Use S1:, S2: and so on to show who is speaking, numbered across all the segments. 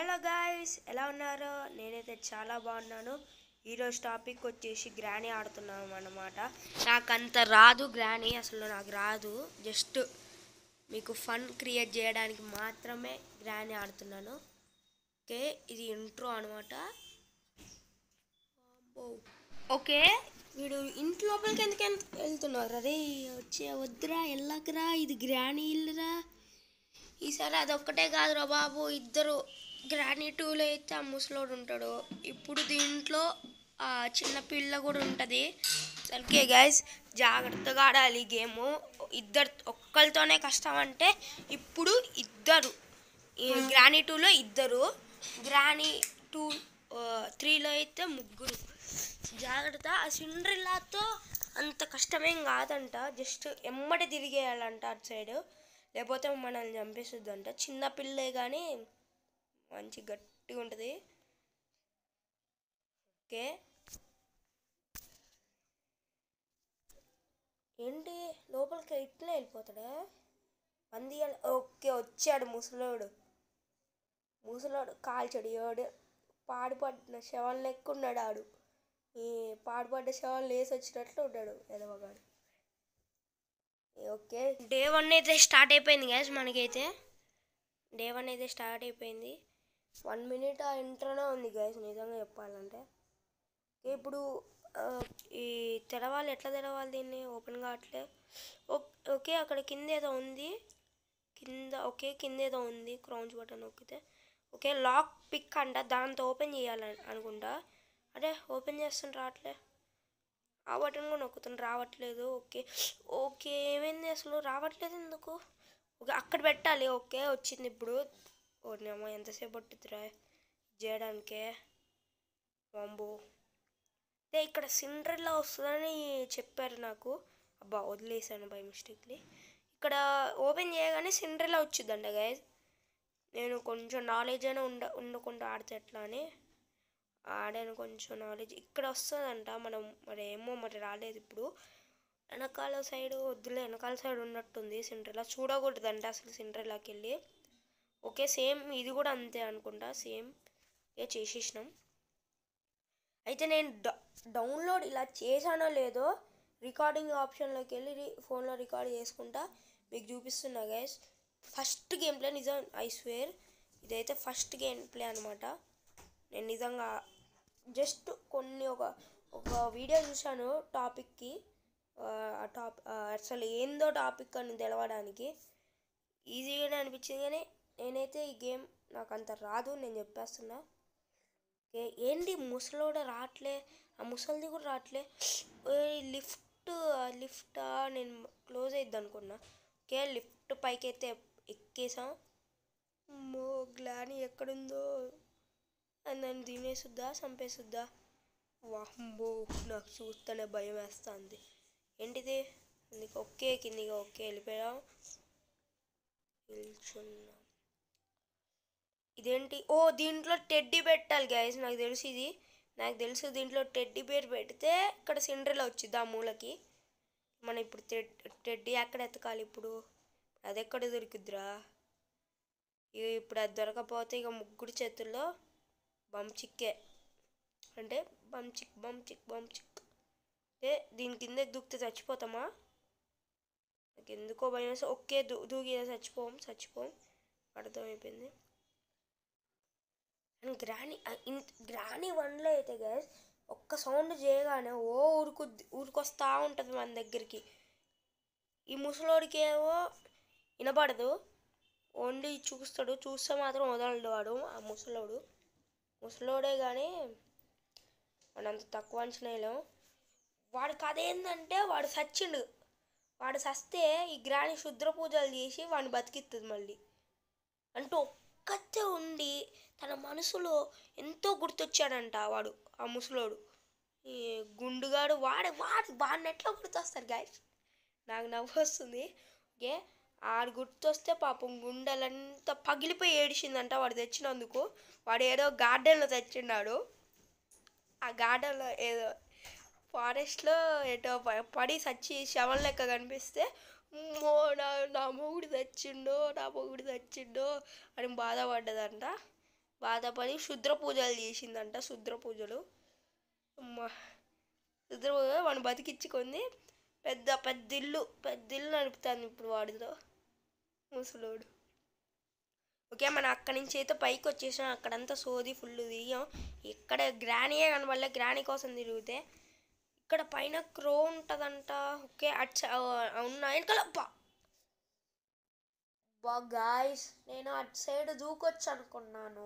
S1: Hello guys ఎలా ఉన్నారు నేనైతే చాలా బాగున్నాను ఈరోజు టాపిక్ వచ్చేసి గ్రానీ ఆడుతున్నాం అన్నమాట నాకు అంత రాదు గ్రానీ అసలు నాకు రాదు జస్ట్ మీకు ఫన్ క్రియేట్ చేయడానికి మాత్రమే గ్రానీ ఆడుతున్నాను ఓకే ఇది ఇంట్రో అనమాట ఓకే వీడు ఇంటి లోపలికి ఎందుకు ఎంత- వెళ్తున్నారు అరే వచ్చే వద్దురా వెళ్ళకరా ఇది గ్రానీ ఇల్లురా ఈసారి అదొక్కటే కాదురా బాబు ఇద్దరు గ్రానీ టూలో అయితే ఆ ముసలోడు ఉంటాడు ఇప్పుడు దీంట్లో ఆ చిన్న పిల్ల కూడా ఉంటుంది ఓకే గైస్ జాగ్రత్తగా ఆడాలి ఈ గేమ్ ఇద్దరు ఒక్కరితోనే కష్టం అంటే ఇప్పుడు ఇద్దరు ఈ గ్రానీ టూలో ఇద్దరు గ్రానీ టూ త్రీలో అయితే ముగ్గురు జాగ్రత్త ఆ సిండ్రిల్లాతో అంత కష్టమేం కాదంట జస్ట్ ఎమ్మటి తిరిగేయాలంట అటు సైడ్ లేకపోతే మనల్ని చంపేస్తుందంట చిన్న పిల్లే కానీ మంచి గట్టిగా ఉంటుంది ఓకే ఏంటి లోపలికి ఇట్లా వెళ్ళిపోతాడా పంది ఓకే వచ్చాడు ముసలోడు ముసలోడు కాల్చాడు ఏడు పాడుపడిన శవం లెక్క ఉన్నాడు ఆడు ఈ పాడుపడ్డ శవం లేసి వచ్చినట్లు ఉన్నాడు ఎదవగాడు ఓకే డే వన్ అయితే స్టార్ట్ అయిపోయింది గ్యాస్ మనకైతే డే వన్ అయితే స్టార్ట్ అయిపోయింది వన్ మినిట్ ఆ ఇంట్లోనే ఉంది గ్యాస్ నిజంగా చెప్పాలంటే ఓకే, ఇప్పుడు ఆ, ఈ తెరవాలి ఎట్లా తెరవాలి దీన్ని ఓపెన్ కావట్లే ఓ- ఓకే అక్కడ కింద ఏదో ఉంది కింద ఓకే కింద ఏదో ఉంది క్రౌన్స్ బటన్ నొక్కితే ఓకే లాక్ పిక్ అంట దాంతో ఓపెన్ చేయాలని అనుకుంటా అదే ఓపెన్ చేస్తుంటే రావట్లే ఆ బటన్ కూడా నొక్కుతుంది రావట్లేదు ఓకే ఓకే ఏమైంది అసలు రావట్లేదు ఎందుకు ఓకే అక్కడ పెట్టాలి ఓకే వచ్చింది ఇప్పుడు ఓనేమో ఎంతసేపు పట్టుద్దిరా చేయడానికే వాంబో అదే ఇక్కడ సిండ్రెల్లా వస్తుందని చెప్పారు నాకు అబ్బా వదిలేసాను బై మిస్టేక్లీ ఇక్కడ ఓపెన్ చేయగానే సిండ్రెల్లా వచ్చిందంట గైజ్ నేను కొంచెం నాలెడ్జ్ అయినా ఉండ ఉండకుండా ఆడితే ఎట్లా అని ఆడాను కొంచెం నాలెడ్జ్ ఇక్కడ వస్తుందంట మనం మరి ఏమో మరి రాలేదు ఇప్పుడు వెనకాల సైడ్ వద్దులే వెనకాల సైడ్ ఉన్నట్టుంది సిండ్రెల్లా చూడకూడదంట అసలు సిండ్రెల్లాకి వెళ్ళి ఓకే సేమ్ ఇది కూడా అంతే అనుకుంటా సేమ్ ఏ చేసేసినాం అయితే నేను డ- డౌన్లోడ్ ఇలా చేశానో లేదో రికార్డింగ్ ఆప్షన్లోకి వెళ్ళి రి- ఫోన్లో రికార్డ్ చేసుకుంటా మీకు చూపిస్తున్నా గైస్ ఫస్ట్ గేమ్ ప్లే నిజం ఐ స్వేర్ ఇదైతే ఫస్ట్ గేమ్ ప్లే అనమాట నేను నిజంగా జస్ట్ కొన్ని ఒక ఒక వీడియో చూశాను టాపిక్కి ఆ టాప్ ఆ అసలు ఏందో టాపిక్ అని తెలవడానికి ఈజీగానే అనిపించింది కానీ నేనైతే ఈ గేమ్ నాకు అంత రాదు నేను చెప్పేస్తున్నా ఓకే ఏంటి ముసలోడ రావట్లే ఆ ముసలిది కూడా రావట్లే లిఫ్ట్ లిఫ్టా నేను క్లోజ్ అయిద్ది అనుకున్నా ఓకే లిఫ్ట్ పైకి అయితే ఎక్కేసాం మో గ్లాని ఎక్కడుందో అని నన్ను తినేసుద్దా చంపేసుద్దా వాంబో నాకు చూస్తేనే భయం వేస్తుంది ఏంటిది నీకు ఒకే కిందిగా ఒకే వెళ్ళిపోయాం నిల్చున్నా ఇదేంటి ఓ దీంట్లో టెడ్డీ పెట్టాలి గైస్ నాకు తెలుసు ఇది నాకు తెలుసు దీంట్లో టెడ్డీ పేరు పెడితే ఇక్కడ సిండ్రెలా వచ్చింది ఆ మూలకి మనం ఇప్పుడు టెడ్ టెడ్డీ ఎక్కడ ఎతకాలి ఇప్పుడు అది ఎక్కడ దొరికిద్దిరా ఇక ఇప్పుడు అది దొరకపోతే ఇక ముగ్గురు చేతుల్లో బంచిక్కే అంటే బంచిక్ బంచిక్ బంచిక్ ఏ దీని కింద దూకితే చచ్చిపోతామా నాకు ఎందుకో భయం వేస్తే ఒకే దూ దూకి చచ్చిపోం చచ్చిపోం అర్థమైపోయింది అండ్ గ్రానీ గ్రానీ వన్లో అయితే గైస్ ఒక్క సౌండ్ చేయగానే ఓ ఊరుకు ఊరికొస్తా ఉంటుంది మన దగ్గరికి ఈ ముసలోడికి ఏమో వినపడదు ఓన్లీ చూస్తాడు చూస్తే మాత్రం వదలడు వాడు ఆ ముసలోడు ముసలోడే కానీ వాడంత తక్కువ అంచనాలేం వాడి కథ ఏంటంటే వాడు సచ్చిండు వాడు సస్తే ఈ గ్రాని శుద్ర పూజలు చేసి వాడిని బతికిస్తుంది మళ్ళీ అంటూ ఒక్కతే ఉండి తన మనసులో ఎంతో గుర్తొచ్చాడంట వాడు ఆ ముసలోడు ఈ గుండుగాడు వాడే వాడు వాడిని ఎట్లా గుర్తొస్తారు గాయస్ నాకు నవ్వు వస్తుంది ఓకే ఆడు గుర్తొస్తే పాపం గుండెలంతా పగిలిపోయి ఏడిచిందంట వాడు తెచ్చినందుకు వాడు ఏదో గార్డెన్లో తెచ్చిన్నాడు ఆ గార్డెన్లో ఏదో ఫారెస్ట్లో ఏటో ప- పడి సచ్చి శవం లెక్క కనిపిస్తే అమ్మో నా నా మొగుడు తెచ్చిండో నా మొగుడు తెచ్చిండో అని బాధపడ్డదంట బాధపడి శుద్ర పూజలు చేసిందంట శుద్ర పూజలు అమ్మా శుద్ర పూజ వాడిని బతికించుకుంది పెద్ద పెద్ద ఇల్లు పెద్ద ఇల్లు నడుపుతాను ఇప్పుడు వాడితో ముసలోడు ఓకే మనం అక్కడి నుంచి అయితే పైకి వచ్చేసాం అక్కడంతా సోది ఫుల్ తిరిగాం ఇక్కడ గ్రానీయే కనబడలే గ్రానీ కోసం తిరిగితే ఇక్కడ పైన క్రో ఉంటుందంట ఓకే అట్ సై- ఆ, ఉన్న వెనకాల బా బా గాయస్ నేను అటు సైడ్ దూకొచ్చు అనుకున్నాను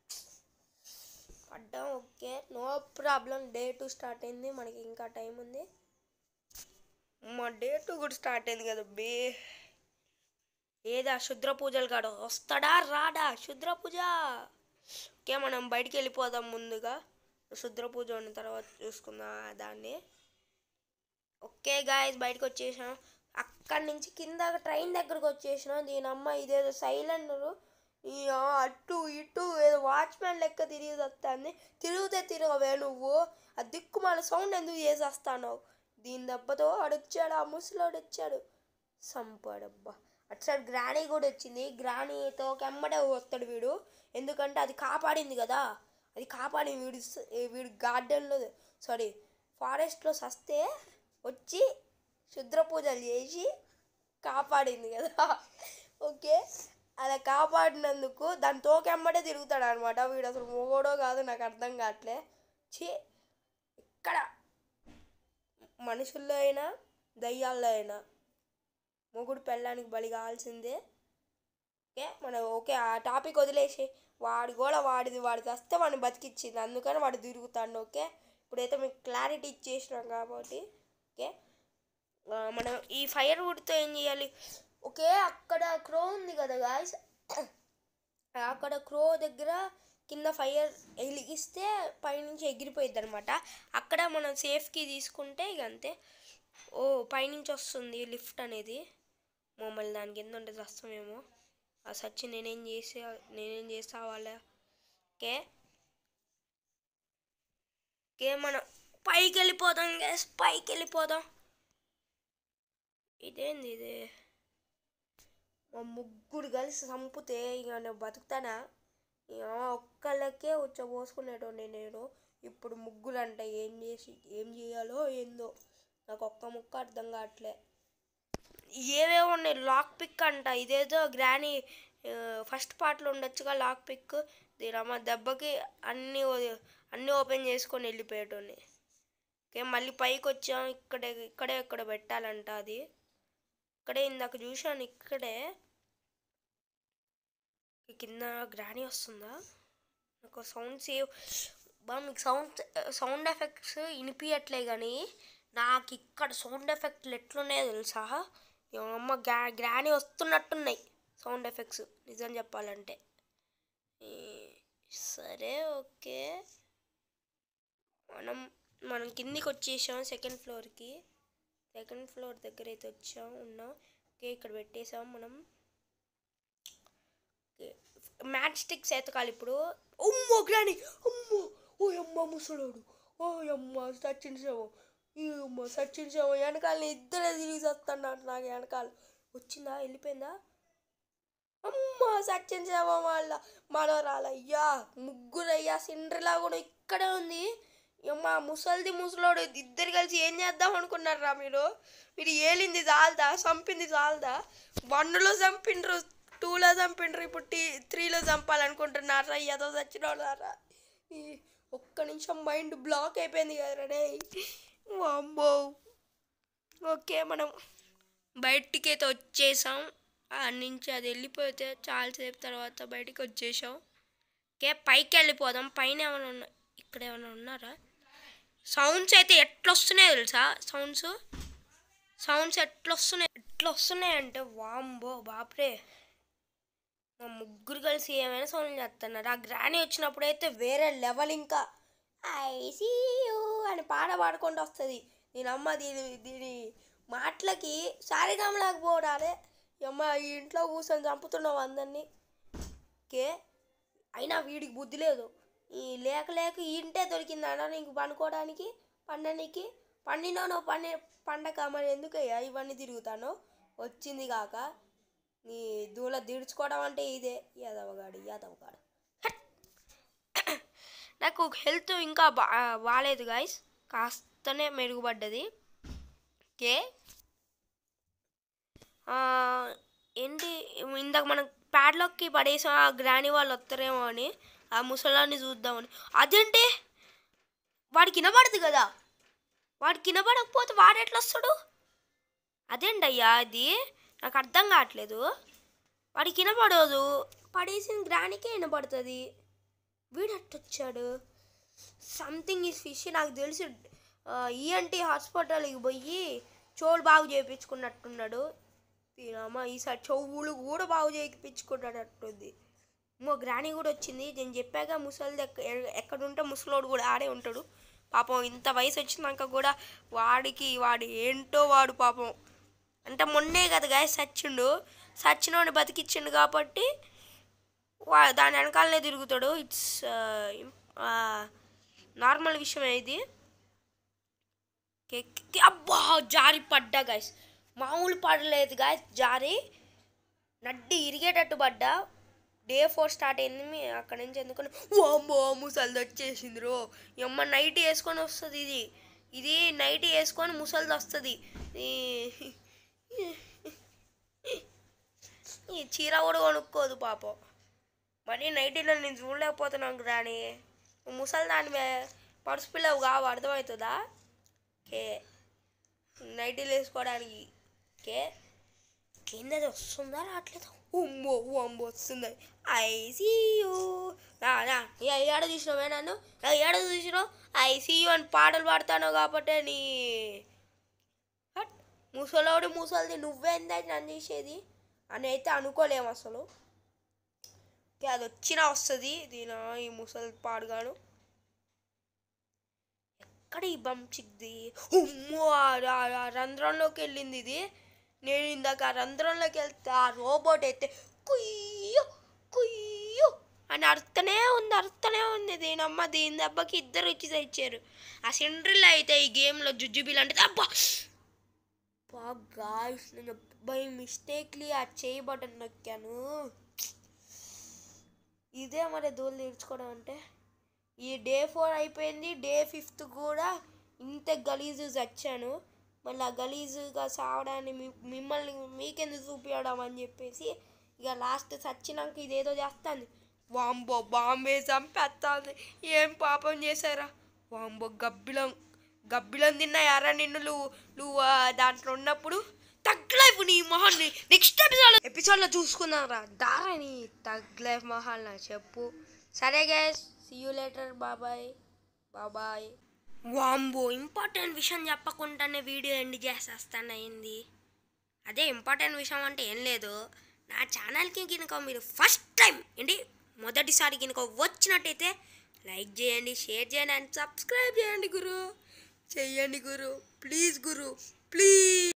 S1: పడ్డాం okay no problem day two start అయింది మనకి ఇంకా టైం ఉంది మా డే టూ కూడా స్టార్ట్ అయింది కదా బే ఏదా శుద్ర పూజలు కాడు వస్తాడా రాడా శుద్ర పూజ ఓకే మనం బయటికి వెళ్ళిపోదాం ముందుగా శుద్ర పూజ ఉన్న తర్వాత చూసుకుందాం ఆ దాన్ని ఓకే గాయస్ బయటకు వచ్చేసాం అక్కడి నుంచి కింద ట్రైన్ దగ్గరకు వచ్చేసినాం దీని అమ్మ ఇదేదో సైలెండర్ ఈ ఆ అటు ఇటు ఏదో వాచ్మెన్ లెక్క తిరిగి వస్తుంది తిరిగితే తిరగవే నువ్వు ఆ దిక్కు మన సౌండ్ ఎందుకు చేసేస్తాను దీని దెబ్బతో అడొచ్చాడు ఆ ముసలోడు వచ్చాడు సంపాడబ్బా అటు సైడ్ గ్రానీ కూడా వచ్చింది గ్రానీతో కెమ్మడే వస్తాడు వీడు ఎందుకంటే అది కాపాడింది కదా అది కాపాడింది వీడు స- ఏ వీడు గార్డెన్లో సారీ ఫారెస్ట్లో సస్తే వచ్చి శుద్ర పూజలు చేసి కాపాడింది కదా ఓకే అలా కాపాడినందుకు దాని తోకెమ్మడే తిరుగుతాడు అనమాట వీడు అసలు మొగోడో కాదు నాకు అర్థం కావట్లే ఛీ ఇక్కడ మనుషుల్లో అయినా దయ్యాల్లో అయినా మొగుడు పెళ్ళానికి బలి కావాల్సిందే ఓకే మనం ఓకే ఆ టాపిక్ వదిలేసి వాడి కూడా వాడిది వాడికి వస్తే వాడిని బతికిచ్చింది అందుకని వాడు తిరుగుతాడు ఓకే ఇప్పుడైతే మీకు క్లారిటీ ఇచ్చేసినాం కాబట్టి ఓకే ఆ, మనం ఈ ఫైర్ వుడ్తో ఏం చేయాలి ఓకే అక్కడ క్రో ఉంది కదా గాయస్ అక్కడ క్రో దగ్గర కింద ఫైర్ వెలిగిస్తే పైనుంచి ఎగిరిపోయిద్ది అనమాట అక్కడ మనం సేఫ్కి తీసుకుంటే ఇక అంతే ఓ పైనుంచి వస్తుంది లిఫ్ట్ అనేది మమ్మల్ని దాని కింద ఉంటే వస్తామేమో ఆ సచ్చి నేనేం చేసే నేనేం చేస్తా వాళ్ళ ఓకే ఓకే మనం పైకి వెళ్ళిపోదాం గ్యాస్ పైకి వెళ్ళిపోదాం ఇదేంది ఇది మా ముగ్గురు కలిసి చంపితే ఇక నేను బతుకుతానా ఇక ఒక్కళ్ళకే వచ్చి పోసుకునేటోండి నేను ఇప్పుడు ముగ్గురు అంట ఏం చేసి ఏం చేయాలో ఏందో నాకు ఒక్క ముక్క అర్థం కావట్లే ఏవేవో ఉన్నాయి లాక్ పిక్ అంట ఇదేదో గ్రానీ ఫస్ట్ పార్ట్లో ఉండొచ్చుగా లాక్ పిక్ దీనమ్మ దెబ్బకి అన్నీ ఓ- అన్నీ ఓపెన్ చేసుకొని వెళ్ళిపోయేటోని ఓకే మళ్ళీ పైకి వచ్చాం ఇక్కడే ఇక్కడే ఇక్కడ పెట్టాలంట అది ఇక్కడే ఇందాక చూశాను ఇక్కడే ఈ కింద గ్రానీ వస్తుందా నాకు సౌండ్ సేవ్ బా మీకు సౌండ్ సౌండ్ ఎఫెక్ట్స్ వినిపించట్లే కానీ నాకు ఇక్కడ సౌండ్ ఎఫెక్ట్లు ఎట్లున్నాయో తెలుసా ఈ అమ్మ గ్రా గ్రానీ వస్తున్నట్టున్నాయి సౌండ్ ఎఫెక్ట్స్ నిజం చెప్పాలంటే ఈ, సరే ఓకే మనం మనం కిందికి వచ్చేసాం సెకండ్ ఫ్లోర్కి సెకండ్ ఫ్లోర్ దగ్గర అయితే వచ్చాం ఉన్నాం ఓకే ఇక్కడ పెట్టేసాం మనం ఓకే మ్యాచ్ స్టిక్స్ ఎతకాలి ఇప్పుడు అమ్మో గ్రాని అమ్మో ఓ అమ్మ ముసలోడు ఓ అమ్మ సచిన్ శవం ఈ అమ్మ సచిన్ శవం వెనకాల ఇద్దరే తిరిగి వస్తున్నాడు నాకు వెనకాల వచ్చిందా వెళ్ళిపోయిందా అమ్మ సచిన్ శవం వాళ్ళ మనవరాలయ్యా ముగ్గురయ్యా సిండ్రిలా కూడా ఇక్కడే ఉంది అమ్మ ముసలిది ముసలోడు ఇద్దరు కలిసి ఏం చేద్దాం అనుకున్నారా మీరు మీరు ఏలింది చాలదా చంపింది చాలదా వన్లో చంపిండ్రు టూలో చంపిండ్రు ఇప్పుడు టీ త్రీలో చంపాలనుకుంటున్నారా ఏదో చచ్చినోళ్ళారా ఈ ఒక్క నిమిషం మైండ్ బ్లాక్ అయిపోయింది కదరా డే అమ్మో ఓకే మనం బయటికి అయితే వచ్చేసాం ఆ నుంచి అది వెళ్ళిపోతే చాలాసేపు తర్వాత బయటికి వచ్చేసాం ఓకే పైకి వెళ్ళిపోదాం పైన ఏమైనా ఉన్నా ఇక్కడ ఏమైనా ఉన్నారా సౌండ్స్ అయితే ఎట్లా వస్తున్నాయో తెలుసా సౌండ్స్ సౌండ్స్ ఎట్లా వస్తున్నాయి ఎట్లా వస్తున్నాయి అంటే వాంబో బాప్రే మా ముగ్గురు కలిసి ఏమైనా సౌండ్ చేస్తున్నారు ఆ గ్రానీ వచ్చినప్పుడు అయితే వేరే లెవెల్ ఇంకా ఐసీయూ అని పాట పాడుకుంటూ వస్తుంది దీని అమ్మ దీని దీని మాటలకి సారిగమలేకపోవడాలే అమ్మ ఈ ఇంట్లో కూర్చొని చంపుతున్నావు అందరినీ ఓకే అయినా వీడికి బుద్ధి లేదు ఈ లేక లేక ఈ ఇంటే దొరికిందన్న నీకు పండుకోవడానికి పండనికి పండినోనో పండి పండక మరి ఎందుకయ్యా ఇవన్నీ తిరుగుతాను వచ్చింది కాక నీ దూల తీర్చుకోవడం అంటే ఇదే యాదవగాడు యాదవగాడు హట్! నాకు హెల్త్ ఇంకా బా బాగాలేదు గాయస్ కాస్తనే మెరుగుపడ్డది ఓకే ఆ, ఏంటి ఇందాక మనం ప్యాడ్లాక్కి పడేసాం ఆ గ్రాని వాళ్ళు వస్తారేమో అని ఆ ముసలాన్ని చూద్దామని అదేంటి వాడికి వినపడదు కదా వాడికి వినపడకపోతే వాడు ఎట్లా వస్తాడు అదేంటయ్యా అది నాకు అర్థం కావట్లేదు వాడికి వినపడదు పడేసిన గ్రానికే వినపడుతుంది వీడు ఎట్టొచ్చాడు సంథింగ్ ఈజ్ ఫిష్ నాకు తెలిసి ఈఎన్టీ హాస్పిటల్కి పోయి చెవులు బాగు చేయించుకున్నట్టున్నాడు దీనమ్మ ఈసారి చెవులు కూడా బాగు చేయించుకున్నట్టుంది మో గ్రాని కూడా వచ్చింది నేను చెప్పాక ముసలిది ఎక్క ఎ- ఎక్కడుంటే ముసలోడు కూడా ఆడే ఉంటాడు పాపం ఇంత వయసు వచ్చినాక కూడా వాడికి వాడు ఏంటో వాడు పాపం అంటే మొన్నే కదా గాయ సచ్చిండు సచ్చినోడిని బతికిచ్చిండు కాబట్టి వా దాని వెనకాలనే తిరుగుతాడు ఇట్స్ నార్మల్ విషయమే ఇది కే- కే- అబ్బా జారి పడ్డా గాయస్ మామూలు పడలేదు గాయస్ జారి నడ్డి ఇరిగేటట్టు పడ్డా డే ఫోర్ స్టార్ట్ అయింది మీ అక్కడ నుంచి ఎందుకని వామ్మో ముసలిది వచ్చేసింది రో ఎమ్మ నైట్ వేసుకొని వస్తుంది ఇది ఇది నైట్ వేసుకొని ముసలిది వస్తుంది ఈ- ఈ చీర కూడా కొనుక్కోదు పాపం మరి నైటీలో నేను చూడలేకపోతున్నాను రాని ముసలి దాని పర్సు పిల్లవు కావు అర్థమవుతుందా ఓకే నైటీలు వేసుకోవడానికి ఓకే కింద వస్తుందా రావట్లేదు ఉమ్మో అమ్మో వస్తుంది ఐసీయూ ఏడ చూసినావే నన్ను నా ఏడ చూసినావు ఐసీయూ అని పాటలు పాడతాను కాబట్టి నీ హట్, ముసలోడు ముసలిది నువ్వేందా నన్ను చేసేది అని అయితే అనుకోలేము అసలు ఓకే అది వచ్చినా వస్తుంది దీని ఈ ముసలి పాడుగాను ఎక్కడ ఈ బంచిక్ది ఉమ్మో ఆ- ఆ- ఆ రంధ్రంలోకి వెళ్ళింది ఇది నేను ఇందాక ఆ రంధ్రంలోకి వెళ్తే ఆ రోబోట్ అయితే కుయ్యో కుయ్యో అని అరుస్తూనే ఉంది అరుస్తూనే ఉంది దీనమ్మ దీని దెబ్బకి ఇద్దరు వచ్చి తెచ్చారు ఆ సిండ్రిల్ అయితే ఈ గేమ్లో జుజుబిల్ అంటే అబ్బా గాయస్ నేను బై మిస్టేక్లీ ఆ చేయి బటన్ నొక్కాను ఇదే మరి దూలు తీర్చుకోవడం అంటే ఈ డే ఫోర్ అయిపోయింది డే ఫిఫ్త్ కూడా ఇంత గలీజు చచ్చాను మళ్ళీ ఆ గలీజుగా సావడాన్ని మీ- మిమ్మల్ని మీకెందుకు చూపించడం అని చెప్పేసి ఇక లాస్ట్ చచ్చినాక ఇదేదో చేస్తాను వాంబో బాంబే చంపేస్తాంది ఏం పాపం చేశారా వాంబో గబ్బిలం గబ్బిలం తిన్నాయారా నిన్ను నువ్వు నువ్వు ఆ, దాంట్లో ఉన్నప్పుడు తగ్గలైపు నీ మొహాన్ని నెక్స్ట్ ఎపిసోడ్ ఎపిసోడ్లో చూసుకుందాం రా దారని తగ్గలైఫ్ మొహాల్ నాకు చెప్పు సరే గైస్ సీ యూ లేటర్ బాబాయ్ బాబాయ్ వాంబో ఇంపార్టెంట్ విషయం చెప్పకుండానే వీడియో ఎండ్ చేసేస్తాను అయింది అదే ఇంపార్టెంట్ విషయం అంటే ఏం లేదు నా ఛానల్కి కనుక మీరు ఫస్ట్ టైం ఏంటి మొదటిసారి కనుక వచ్చినట్టయితే లైక్ చేయండి షేర్ చేయండి అండ్ సబ్స్క్రైబ్ చేయండి గురు చెయ్యండి గురు ప్లీజ్ గురు ప్లీజ్